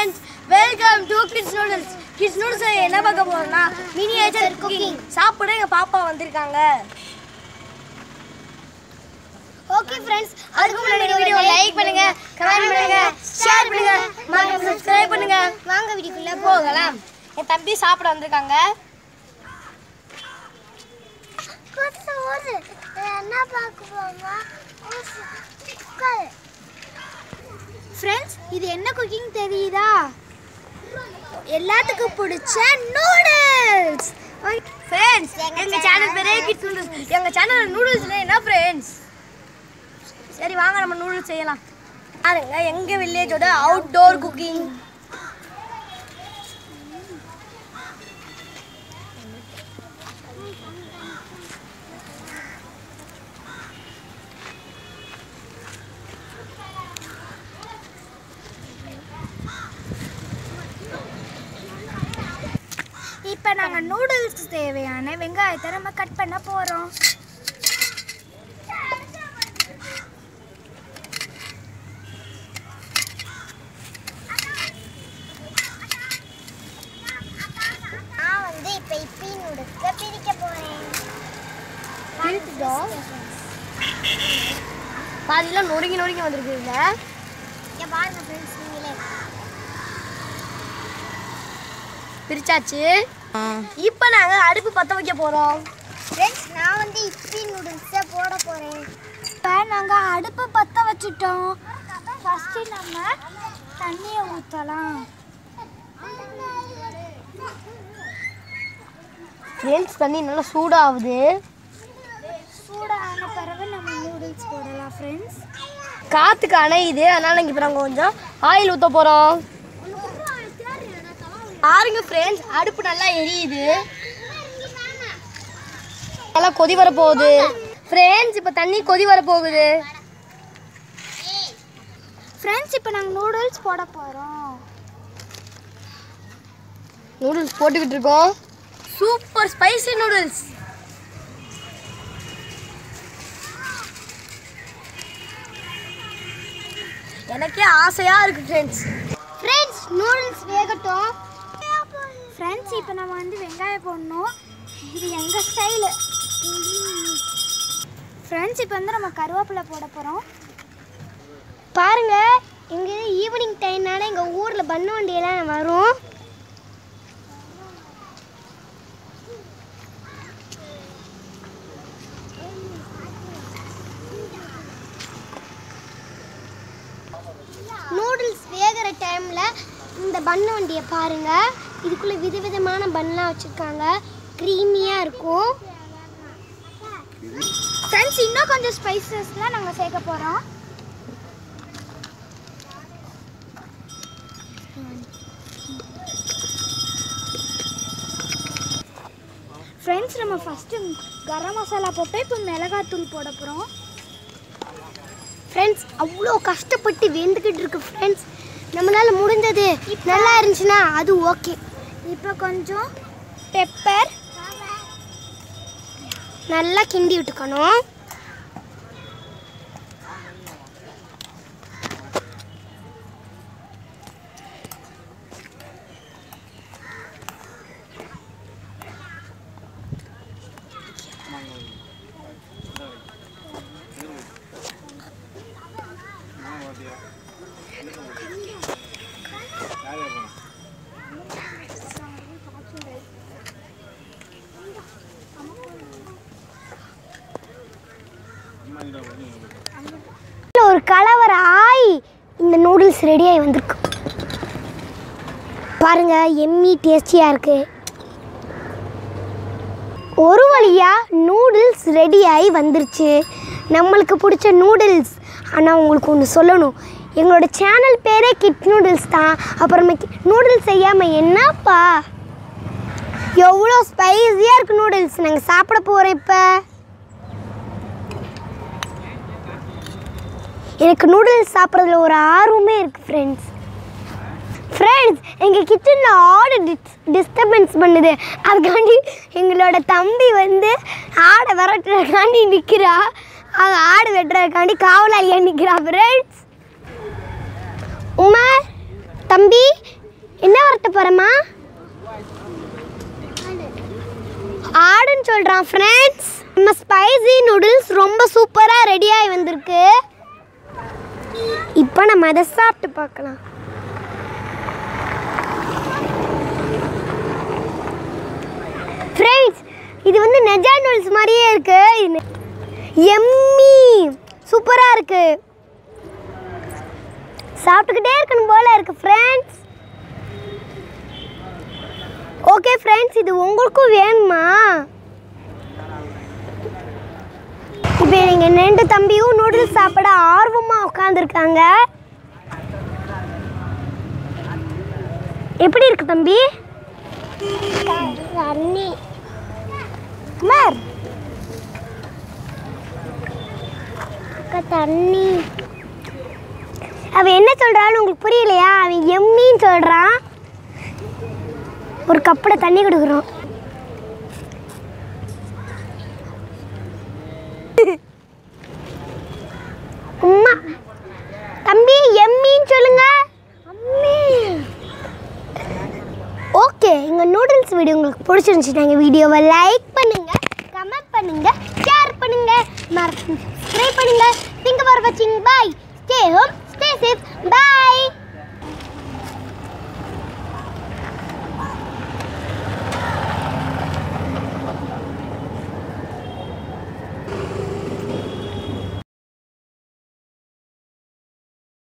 friends welcome to kids noodles kids noodles என்ன பார்க்க போறோம்னா மினியேச்சர் குக்கிங் சாப்பிட எங்க பாப்பா வந்திருக்காங்க ஓகே ஃப்ரெண்ட்ஸ் அதுக்கு முன்னாடி வீடியோ லைக் பண்ணுங்க கமெண்ட் பண்ணுங்க ஷேர் பண்ணுங்க மறக்காம சப்ஸ்கிரைப் பண்ணுங்க வாங்க வீடியோக்குள்ள போகலாம் என் தம்பி சாப்பிட வந்திருக்காங்க என்ன பார்க்க போமா ஃப்ரெண்ட்ஸ் இது என்ன குக்கிங் தெரியுதா எல்லாத்துக்கும் பிடிச்ச நூடுல்ஸ் ஃப்ரெண்ட்ஸ் எங்க சேனல் பேரே கிட்ஸ் நூடுல்ஸ் எங்க சேனல் நூடுல்ஸ்ல என்ன ஃப்ரெண்ட்ஸ் சரி வாங்க நம்ம நூடுல்ஸ் செய்யலாம் பாருங்க எங்க வில்லேஜோட அவுட்டோர் குக்கிங் இப்போ நாங்கள் நூடுல்ஸ் தேவையான வெங்காயத்தை நம்ம கட் பண்ண போகிறோம் நான் வந்து இப்போ இப்பி நூடுல்ஸை பிரிக்க போகிறேன் பிரிச்சுட்டோம் பாதிலாம் நொறுங்கி நொறுங்கி வந்திருக்குங்க இங்கே பாருங்க ஃப்ரெண்ட்ஸ் நீங்களே பிரிச்சாச்சு இப்போ நாங்க அடுப்பு பத்த வைக்க போறோம் ஃப்ரெண்ட்ஸ் நான் வந்து இப்பி நூடுல்ஸை போட போகிறேன் இப்போ நாங்கள் அடுப்பு பற்ற வச்சுட்டோம் ஃபஸ்ட்டு நம்ம தண்ணியை ஊற்றலாம் ஃப்ரெண்ட்ஸ் தண்ணி நல்லா சூடாகுது சூடான பிறகு நம்ம நூடுல்ஸ் போடலாம் ஃப்ரெண்ட்ஸ் காத்துக்கு அணையுது அதனால இங்க இப்போ நாங்கள் கொஞ்சம் ஆயில் ஊற்ற போறோம் பாருங்க ஃப்ரெண்ட்ஸ் அடுப்பு நல்லா எரியுது நல்லா கொதி வர போகுது ஃப்ரெண்ட்ஸ் இப்போ தண்ணி கொதி வர போகுது ஃப்ரெண்ட்ஸ் இப்போ நாங்கள் நூடுல்ஸ் போட போகிறோம் நூடுல்ஸ் போட்டுக்கிட்டு இருக்கோம் சூப்பர் ஸ்பைசி நூடுல்ஸ் எனக்கே ஆசையா இருக்கு ஃப்ரெண்ட்ஸ் ஃப்ரெண்ட்ஸ் நூடுல்ஸ் வேகட்டும் ஃப்ரெண்ட்ஸ் இப்போ நம்ம வந்து வெங்காயம் போடணும் இது எங்கள் ஸ்டைலு ஃப்ரெண்ட்ஸ் இப்போ வந்து நம்ம கருவேப்பிலை போட போகிறோம் பாருங்க இங்கே ஈவினிங் டைம்னால எங்கள் ஊரில் பண்ணு வண்டியெல்லாம் வரும் நூடுல்ஸ் வேகிற டைமில் இந்த பண்ணு வண்டியை பாருங்க இதுக்குள்ளே விதவிதமான பண்ணெலாம் வச்சுருக்காங்க க்ரீமியாக இருக்கும் ஃப்ரெண்ட்ஸ் இன்னும் கொஞ்சம் ஸ்பைசஸ்லாம் நாங்கள் சேர்க்க போகிறோம் ஃப்ரெண்ட்ஸ் நம்ம ஃபஸ்ட்டு கரம் மசாலா போட்டு இப்போ மிளகாத்தூள் போட போகிறோம் ஃப்ரெண்ட்ஸ் அவ்வளோ கஷ்டப்பட்டு வெந்துக்கிட்டு இருக்கு ஃப்ரெண்ட்ஸ் நம்மளால் முடிஞ்சது நல்லா இருந்துச்சுன்னா அது ஓகே இப்போ கொஞ்சம் பெப்பர் நல்லா கிண்டி விட்டுக்கணும் ஒரு கலவர ஆய் இந்த நூடுல்ஸ் ரெடியாகி வந்திருக்கு பாருங்க எம்மி டேஸ்டியாக இருக்கு ஒரு வழியா நூடுல்ஸ் ரெடியாகி வந்துருச்சு நம்மளுக்கு பிடிச்ச நூடுல்ஸ் ஆனால் உங்களுக்கு ஒன்று சொல்லணும் எங்களோட சேனல் பேரே கிட் நூடுல்ஸ் தான் அப்புறமேக்கு நூடுல்ஸ் செய்யாமல் என்னப்பா எவ்வளோ ஸ்பைஸியாக இருக்கு நூடுல்ஸ் நாங்கள் சாப்பிட போகிறோம் இப்போ எனக்கு நூடுல்ஸ் சாப்பிட்றதுல ஒரு ஆர்வமே இருக்குது ஃப்ரெண்ட்ஸ் ஃப்ரெண்ட்ஸ் எங்கள் கிச்சனில் ஆடு டிஸ் டிஸ்டர்பன்ஸ் பண்ணுது அதுக்காண்டி எங்களோட தம்பி வந்து ஆடை விரட்டுறதுக்காண்டி நிற்கிறா அவன் ஆடு வெட்டுறதுக்காண்டி காவலாளியாக நிற்கிறா ஃப்ரெண்ட்ஸ் உமா தம்பி என்ன வரட்ட போகிறேம்மா ஆடுன்னு சொல்கிறான் ஃப்ரெண்ட்ஸ் நம்ம ஸ்பைசி நூடுல்ஸ் ரொம்ப சூப்பராக ரெடியாகி வந்திருக்கு இப்போ நம்ம அதை சாப்பிட்டு பார்க்கலாம் ஃப்ரெண்ட்ஸ் இது வந்து நெஜா நூடுல்ஸ் மாதிரியே இருக்கு எம்மி சூப்பராக இருக்கு சாப்பிட்டுக்கிட்டே இருக்கணும் போல இருக்கு ஃப்ரெண்ட்ஸ் ஓகே ஃப்ரெண்ட்ஸ் இது உங்களுக்கும் வேணுமா இப்போ எங்கள் ரெண்டு தம்பியும் நூடுல்ஸ் சாப்பிட ஆர்வமாக உட்காந்துருக்காங்க எப்படி இருக்கு தம்பி தண்ணி குமார் அக்கா தண்ணி அவன் என்ன சொல்கிறான்னு உங்களுக்கு புரியலையா அவன் எம்மின்னு சொல்கிறான் ஒரு கப்பில் தண்ணி கொடுக்குறோம் உம்மா தம்பி எம்மின்னு சொல்லுங்க ஓகே எங்கள் நூடுல்ஸ் வீடியோ உங்களுக்கு பிடிச்சிருந்துச்சுன்னா எங்கள் வீடியோவை லைக் பண்ணுங்க கமெண்ட் பண்ணுங்க ஷேர் பண்ணுங்க மறக்காம சப்ஸ்கிரைப் பண்ணுங்க திங்க் ஃபார் வாட்சிங் bye stay home stay safe by